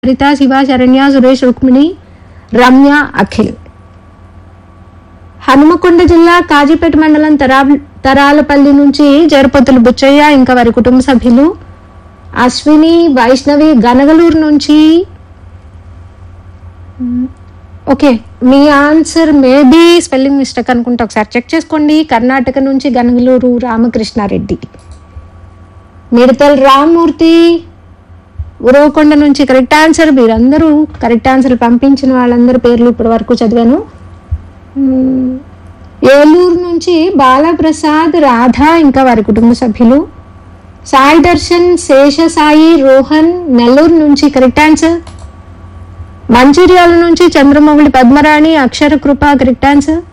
హరిత శివ శరణ్య సురేష్ రుక్మిణి రమ్య అఖిల్ హనుమకొండ జిల్లా కాజీపేట మండలం తరా తరాలపల్లి నుంచి జరపతులు బుచ్చయ్య ఇంకా వారి కుటుంబ సభ్యులు అశ్విని వైష్ణవి గనగలూరు నుంచి మ్, ఓకే మీ ఆన్సర్ మేబీ స్పెల్లింగ్ మిస్టేక్ అనుకుంటే ఒకసారి చెక్ చేసుకోండి కర్ణాటక నుంచి గనగలూరు రామకృష్ణారెడ్డి మిడతల్ రామ్మూర్తి ఉరవకొండ నుంచి కరెక్ట్ ఆన్సర్ మీరందరూ కరెక్ట్ ఆన్సర్ పంపించిన వాళ్ళందరి పేర్లు ఇప్పటి వరకు చదివాను మ్మ్. ఏలూరు నుంచి బాలప్రసాద్ రాధ ఇంకా వారి కుటుంబ సభ్యులు సాయి దర్శన్ శేషసాయి రోహన్ నెల్లూరు నుంచి కరెక్ట్ ఆన్సర్ మంచిర్యాల నుంచి చంద్రమౌళి పద్మరాణి అక్షర కృప కరెక్ట్ ఆన్సర్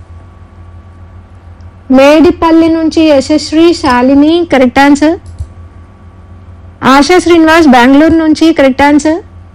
మేడిపల్లి నుంచి యశస్వి శాలిని కరెక్ట్ ఆన్సర్ ఆశా శ్రీనివాస్ బెంగళూరు నుంచి కరెక్ట్ ఆన్సర్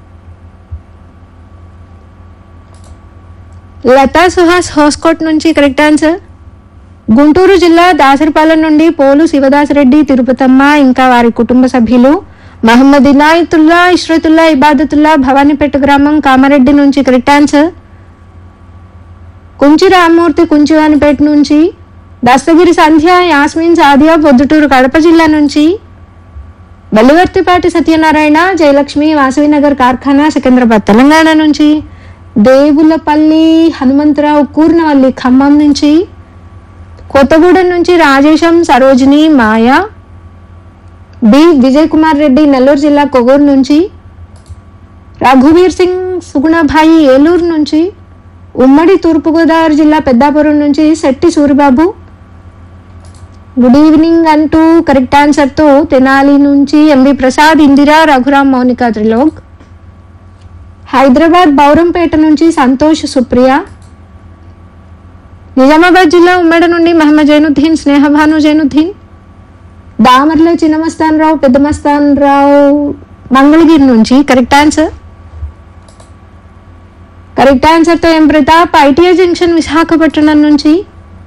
లతా సుహాస్ హోస్కోట్ నుంచి కరెక్ట్ ఆన్సర్ గుంటూరు జిల్లా దాసరిపాలెం నుండి పోలు శివదాసరెడ్డి తిరుపతమ్మ ఇంకా వారి కుటుంబ సభ్యులు మహమ్మద్ ఇనాయతుల్లా ఇష్రతుల్లా ఇబాదతుల్లా భవానీపేట గ్రామం కామారెడ్డి నుంచి కరెక్ట్ ఆన్సర్ కుంచి రామ్మూర్తి కుంచివానిపేట నుంచి దస్తగిరి సంధ్య యాస్మిన్ సాదియా పొద్దుటూరు కడప జిల్లా నుంచి బలివర్తిపాటి సత్యనారాయణ జయలక్ష్మి వాసవినగర్ కార్ఖానా సికింద్రాబాద్ తెలంగాణ నుంచి దేవులపల్లి హనుమంతరావు కూర్నవల్లి ఖమ్మం నుంచి కొత్తగూడెం నుంచి రాజేశం సరోజిని మాయ బి విజయ్ కుమార్ రెడ్డి నెల్లూరు జిల్లా కొగూరు నుంచి రఘువీర్ సింగ్ సుగుణభాయి ఏలూరు నుంచి ఉమ్మడి తూర్పుగోదావరి జిల్లా పెద్దాపురం నుంచి శెట్టి సూరిబాబు గుడ్ ఈవినింగ్ అంటూ కరెక్ట్ ఆన్సర్తో తెనాలి నుంచి ఎంబి ప్రసాద్ ఇందిరా రఘురామ్ మౌనిక త్రిలోక్ హైదరాబాద్ బౌరంపేట నుంచి సంతోష్ సుప్రియ నిజామాబాద్ జిల్లా ఉమ్మడి నుండి మహమ్మద్ జైనుద్దీన్ స్నేహభాను జైనుద్దీన్ దామర్ల చిన్నమస్తాన్ రావు పెద్దమస్తాన్ రావు మంగళగిరి నుంచి కరెక్ట్ ఆన్సర్ కరెక్ట్ ఆన్సర్తో M Pratap ITI junction Visakhapatnam నుంచి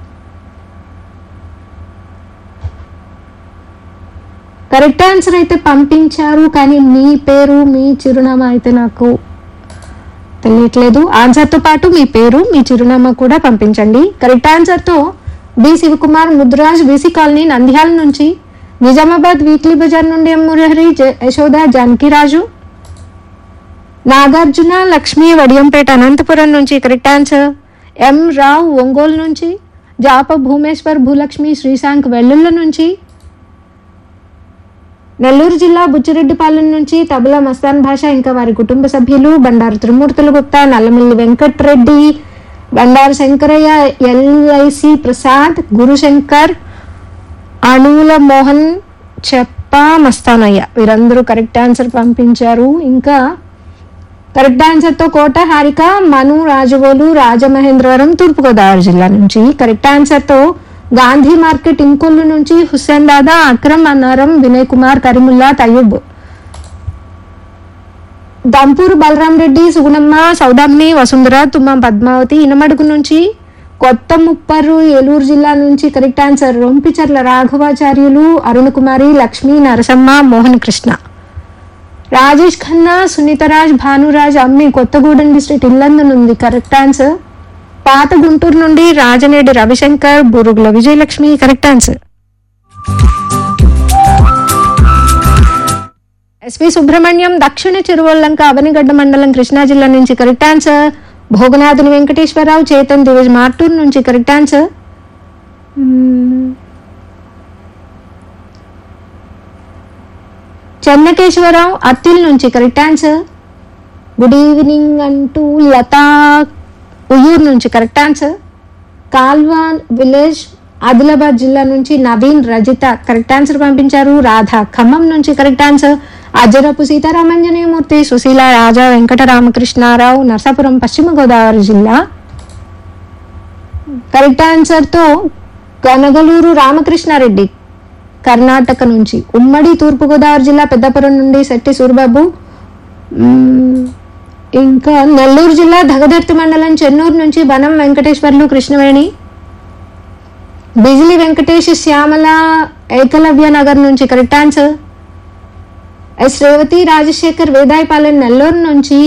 కరెక్ట్ ఆన్సర్ అయితే పంపించారు కానీ మీ పేరు మీ చిరునామా అయితే నాకు తెలియట్లేదు ఆన్సర్తో పాటు మీ పేరు మీ చిరునామా కూడా పంపించండి కరెక్ట్ ఆన్సర్తో B Shivakumar Mudraj BC colony Nandyal నుంచి నిజామాబాద్ వీక్లీ బజార్ నుండి ఎం మురహరి జ- యశోద జానకిరాజు నాగార్జున లక్ష్మి వడియంపేట అనంతపురం నుంచి correct answer M Rao Ongole నుంచి జాప భూమేశ్వర్ భూలక్ష్మి శ్రీశాంక్ వెల్లుల్ల నుంచి నెల్లూరు జిల్లా బుచ్చిరెడ్డిపాలెం నుంచి తబలా మస్తాన్ భాష ఇంకా వారి కుటుంబ సభ్యులు బండారు త్రిమూర్తుల గుప్తా నల్లమిల్లి వెంకట్రెడ్డి బండారు శంకరయ్య ఎల్ఐసి ప్రసాద్ గురుశంకర్ అణువుల మోహన్ చెప్ప మస్తానయ్య వీరందరూ కరెక్ట్ ఆన్సర్ పంపించారు ఇంకా కరెక్ట్ ఆన్సర్తో కోట హారిక మను రాజవోలు రాజమహేంద్రవరం తూర్పుగోదావరి జిల్లా నుంచి కరెక్ట్ ఆన్సర్తో గాంధీ మార్కెట్ ఇంకొల్లు నుంచి హుస్సేన్ దాదా అక్రమ్ అన్నారం వినయ్ కుమార్ కరీముల్లా తయ్యూబ్ దంపూర్ బలరాం రెడ్డి సుగుణమ్మ సౌదామిని వసుంధర తుమ్మ పద్మావతి ఇనమడుగు నుంచి కొత్త ముప్పరు ఏలూరు జిల్లా నుంచి కరెక్ట్ ఆన్సర్ రొంపిచర్ల రాఘవాచార్యులు అరుణ్ కుమారి లక్ష్మీ నరసమ్మ మోహన్ కృష్ణ రాజేష్ ఖన్నా సునీతరాజ్ భానురాజ్ అమ్మి కొత్తగూడెం డిస్ట్రిక్ట్ ఇల్లందు ఉంది కరెక్ట్ ఆన్సర్ పాత గుంటూరు నుండి రాజనేడి Ravishankar Burugula Vijayalakshmi correct answer S V Subrahmanyam దక్షిణ చిరువల్లంక అవనిగడ్డ మండలం కృష్ణా జిల్లా నుంచి కరెక్ట్ ఆన్సర్ భోగనాథుని వెంకటేశ్వరరావు చేతన్ దివేజ్ మార్టూర్ నుంచి కరెక్ట్ ఆన్సర్ మ్మ్. చెన్నకేశ్వరరావు అత్తిల్ నుంచి కరెక్ట్ ఆన్సర్ గుడ్ ఈవినింగ్ అంటూ లతా ఉయ్యూరు నుంచి కరెక్ట్ ఆన్సర్ కాల్వాన్ విలేజ్ ఆదిలాబాద్ జిల్లా నుంచి నవీన్ రజిత కరెక్ట్ ఆన్సర్ పంపించారు రాధ ఖమ్మం నుంచి కరెక్ట్ ఆన్సర్ అజరపు సీతారామంజనేయమూర్తి సుశీల రాజా వెంకట రామకృష్ణారావు నరసాపురం పశ్చిమ గోదావరి జిల్లా కరెక్ట్ ఆన్సర్తో గనగలూరు రామకృష్ణారెడ్డి కర్ణాటక నుంచి ఉమ్మడి తూర్పుగోదావరి జిల్లా పెద్దపురం నుండి శెట్టి సూరిబాబు మ్మ్, ఇంకా నెల్లూరు జిల్లా దగదర్తి మండలం చెన్నూరు నుంచి వనం వెంకటేశ్వర్లు కృష్ణవేణి బిజిలి వెంకటేష్ శ్యామల ఏకలవ్య నగర్ నుంచి correct answer S Revathi Rajasekhar Vedayapalem Nellore నుంచి